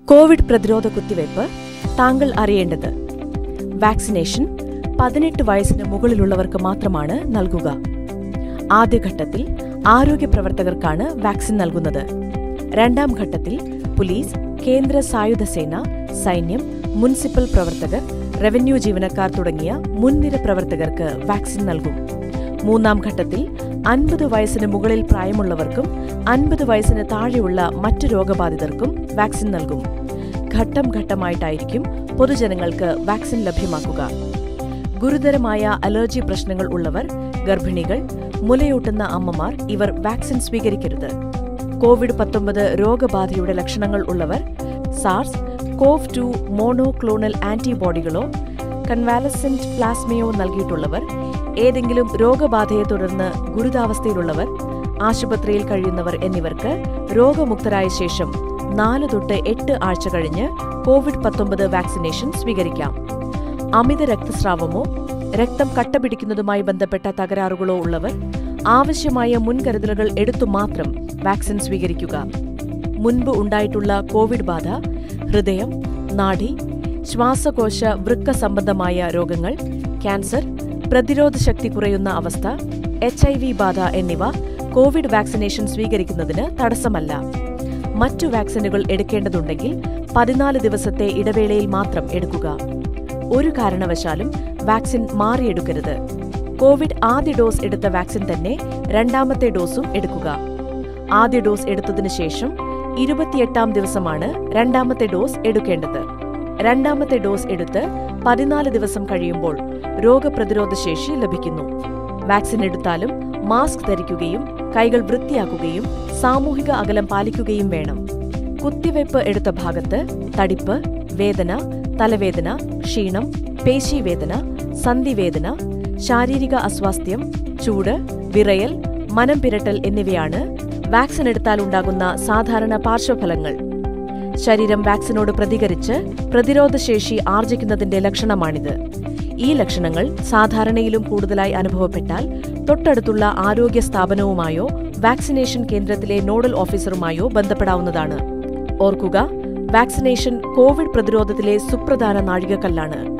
Covid പ്രതിരോധ കുത്തിവയ്പ് താങ്കൾ അറിയേണ്ടത് വാക്സിനേഷൻ പതിനെട്ട് വയസ്സിന് മുകളിലുള്ളവർക്ക് മാത്രമാണ് നൽകുക ആദ്യഘട്ടത്തിൽ ആരോഗ്യ പ്രവർത്തകർക്കാണ് വാക്സിൻ നൽകുന്നത് രണ്ടാം ഘട്ടത്തിൽ പോലീസ് കേന്ദ്ര സായുധ സേന സൈന്യം മുനിസിപ്പൽ പ്രവർത്തകർ റവന്യൂ ജീവനക്കാർ തുടങ്ങിയ മുൻനിര പ്രവർത്തകർക്ക് വാക്സിൻ നൽകും മൂന്നാം ഘട്ടത്തിൽ അൻപത് വയസ്സിന് മുകളിൽ പ്രായമുള്ളവർക്കും അൻപത് വയസ്സിന് താഴെയുള്ള മറ്റു രോഗബാധിതർക്കും വാക്സിൻ നൽകും ഘട്ടം ഘട്ടമായിട്ടായിരിക്കും പൊതുജനങ്ങൾക്ക് വാക്സിൻ ലഭ്യമാക്കുക ഗുരുതരമായ അലർജി പ്രശ്നങ്ങൾ ഉള്ളവർ ഗർഭിണികൾ മുലയൂട്ടുന്ന അമ്മമാർ ഇവർ വാക്സിൻ സ്വീകരിക്കരുത് കോവിഡ് പത്തൊമ്പത് രോഗബാധയുടെ ലക്ഷണങ്ങൾ ഉള്ളവർ സാർസ് കോവ് ടു മോണോക്ലോണൽ ആന്റിബോഡികളോ കൺവാലസെന്റ് പ്ലാസ്മയോ നൽകിയിട്ടുള്ളവർ ഏതെങ്കിലും രോഗബാധയെ തുടർന്ന് ഗുരുതാവസ്ഥയിലുള്ളവർ ആശുപത്രിയിൽ കഴിയുന്നവർ എന്നിവർക്ക് രോഗമുക്തരായ ശേഷം നാല് തൊട്ട് എട്ട് ആഴ്ച കഴിഞ്ഞ് കോവിഡ് പത്തൊമ്പത് വാക്സിനേഷൻ സ്വീകരിക്കാം അമിത രക്തസ്രാവമോ രക്തം കട്ടപിടിക്കുന്നതുമായി ബന്ധപ്പെട്ട തകരാറുകളോ ഉള്ളവർ ആവശ്യമായ മുൻകരുതലുകൾ എടുത്തു മാത്രം വാക്സിൻ സ്വീകരിക്കുക മുൻപ് ഉണ്ടായിട്ടുള്ള കോവിഡ് ബാധ ഹൃദയം നാഡി ശ്വാസകോശ വൃക്ക സംബന്ധമായ രോഗങ്ങൾ ക്യാൻസർ പ്രതിരോധ ശക്തി കുറയുന്ന അവസ്ഥ എച്ച് ഐ വി ബാധ എന്നിവ കോവിഡ് വാക്സിനേഷൻ സ്വീകരിക്കുന്നതിന് തടസ്സമല്ല മറ്റു വാക്സിനുകൾ എടുക്കേണ്ടതുണ്ടെങ്കിൽ പതിനാല് ദിവസത്തെ ഇടവേളയിൽ മാത്രം എടുക്കുക ഒരു കാരണവശാലും വാക്സിൻ മാറിയെടുക്കരുത് കോവിഡ് ആദ്യ ഡോസ് എടുത്ത വാക്സിൻ തന്നെ രണ്ടാമത്തെ ഡോസും എടുക്കുക ആദ്യ ഡോസ് എടുത്തതിനു ശേഷം ഇരുപത്തിയെട്ടാം ദിവസമാണ് രണ്ടാമത്തെ ഡോസ് എടുക്കേണ്ടത് രണ്ടാമത്തെ ഡോസ് എടുത്ത് പതിനാല് ദിവസം കഴിയുമ്പോൾ രോഗപ്രതിരോധ ശേഷി ലഭിക്കുന്നു വാക്സിൻ എടുത്താലും മാസ്ക് ധരിക്കുകയും കൈകൾ വൃത്തിയാക്കുകയും സാമൂഹിക അകലം പാലിക്കുകയും വേണം കുത്തിവയ്പ് എടുത്ത ഭാഗത്ത് തടിപ്പ് വേദന തലവേദന ക്ഷീണം പേശീവേദന സന്ധിവേദന ശാരീരിക അസ്വാസ്ഥ്യം ചൂട് വിറയൽ മനം പിരട്ടൽ എന്നിവയാണ് വാക്സിൻ എടുത്താൽ ഉണ്ടാകുന്ന സാധാരണ പാർശ്വഫലങ്ങൾ ശരീരം വാക്സിനോട് പ്രതികരിച്ച് പ്രതിരോധശേഷി ആർജിക്കുന്നതിന്റെ ലക്ഷണമാണിത് ഈ ലക്ഷണങ്ങൾ സാധാരണയിലും കൂടുതലായി അനുഭവപ്പെട്ടാൽ തൊട്ടടുത്തുള്ള ആരോഗ്യ സ്ഥാപനവുമായോ വാക്സിനേഷൻ കേന്ദ്രത്തിലെ നോഡൽ ഓഫീസറുമായോ ബന്ധപ്പെടാവുന്നതാണ് ഓർക്കുക വാക്സിനേഷൻ കോവിഡ് പ്രതിരോധത്തിലെ സുപ്രധാന നാഴികക്കല്ലാണ്